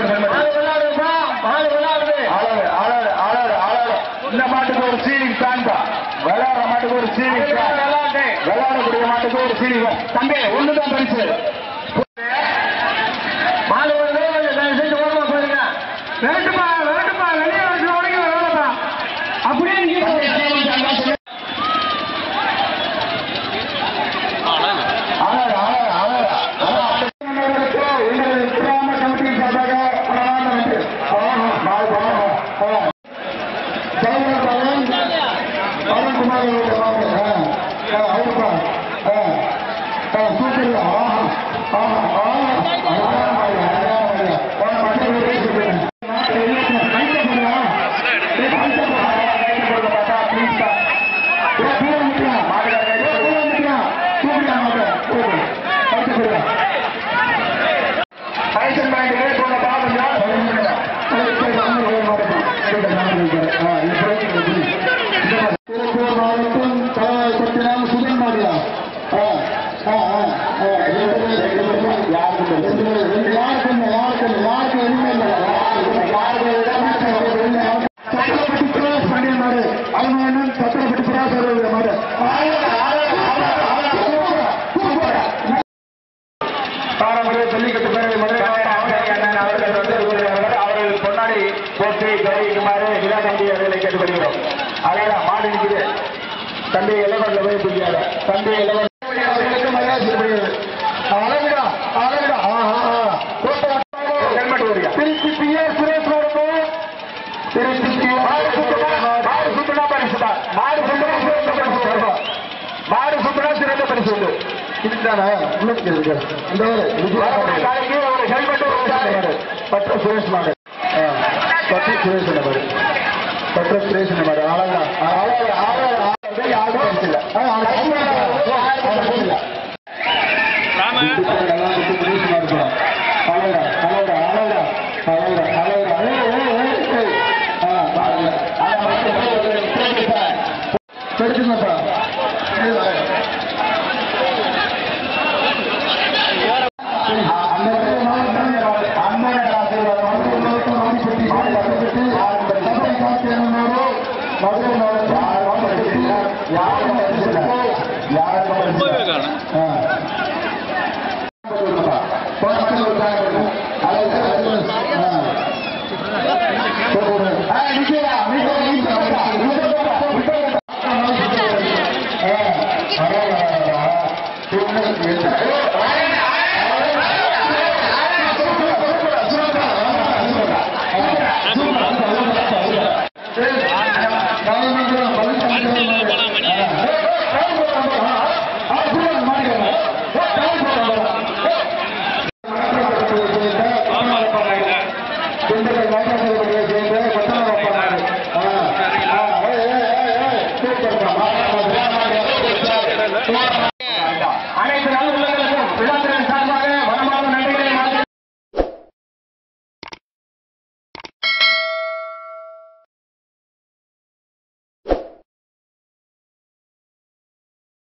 ஒரு ஹெல்மெட் மாடு விளையாடுப்பா மாடு விளையாடுது ஆளாடு ஆளாடு ஆளாடு ஆளாடு இந்த மாட்டுக்கு ஒரு சீலிங் ஃபேன் தான் விளையாடுற மாட்டுக்கு ஒரு சீலிங் ஃபேன் விளையாட்டு விளையாடக்கூடிய மாட்டுக்கு ஒரு சீலிங் ஃபேன் தம்பி ஒண்ணுதான் பரிசு மாடு வருது கொஞ்சம் தயவு செஞ்சு ஓரமா போயிருங்க விரட்டுப்பா விரட்டுப்பா வெளியே வரட்டு உடனே விரட்டுப்பா அப்படியே தம்பி, நீங்க ceiling fan தான் சொல்லு. ஆளாடு ஆளாடு ஆளாடு ஆளாடு எங்களது கிராம கமிட்டியின் சார்பாக பிரமாணம் நன்றி. ஆஹா, பாய், பாய், பாய். ஜெயலலிதா பவன், பவன்குமார் அவர்கள் வாங்க. ஆ, ஆ, அவருப்பா. ஆ, ஆ, சூப்பர். ஆஹா, ஆஹா, ஆஹா. அழகான மாடு, அழகான மாடு. போன மாட்டுக்கு ஒரு race இருக்கு. மாட்டு வெளியேற்ற, கைத்த போடுறா. ஏய், கைத்த போடுறா. கைத்த போடுறா, பாப்பா, please பா. ஏய், கீழே நிக்கிறா. மாட்டுக்கார கைத்த போடுறா. கீழே நிக்கிறா. தூக்குடா மாட்டை. தூக்கு. கைத்த போடுறா. டைசன் பேங்க்ல போன பாவம் யார் சொல்லுங்க திருப்பூர் மாவட்டம் தலைவாய்ப்பட்டினம் சுதன் மாடியா யாருக்கு யாருக்கு யாருக்கு எதுவுமே இல்லை சத்திரப்பட்டி பிரகாஷ் பாண்டியன் மாடு அவங்க என்ன சத்திரப்பட்டி பிரகாஷ் அவர்களுடைய மாடு பாரம்பரிய ஜல்லிக்கட்டு பேரவை மதுரை மாவட்ட ஆணையர் அண்ணன் அவர்கள் வந்து வருகிறார்கள். அவர்கள் பொன்னாடி போட்டு கௌரவிக்குமாறு விழா கமிட்டி அவர்களை கேட்டுக்கொள்கிறோம் அழகா மாடு நிற்குது தந்தை இளவரல போய் பிடிக்காத தந்தை இளவரல் அவர்களுக்கு மரியாதை செய்யப்படுகிறது அழகுடா அழகுடா ஹெல்மெட் வருக திருச்சி பி எஸ் சுரேஷ் வரும்போது திருச்சி பி மாடு சுத்தமா மாடு சுத்தமா பரிசுதா மாடு சுத்தமா சிறந்த பரிசு தருவா. மாடு சுத்தமா சிறந்த பரிசு உண்டு இதுதானே உள்ளுக்கு இருக்கு இந்த நாளைக்கு ஒரு ஹெல்மெட் ஒரு பற்ற சுரேஷ் மாடு ஆ, பற்ற சுரேஷ் மாடு பற்ற சுரேஷ் மாடு அழகா அழகா அழகா அழகா யாரும் பரிசு இல்லை ஆ, அவனுக்கு பரிசு இல்லை. அவனுக்கு பரிசு இல்லை. திண்டுக்கல் எல்லாம் விட்டு சுரேஷ் மாடு போடும். அழகா அழகா அழகா அழகா அழகா ஏய், ஏய், ஏய், ஏய். ஆ, பாருங்க. அழகா, அழகா. கெடுத்துங்கப்பா. ஏய், வாங்க. மதுரை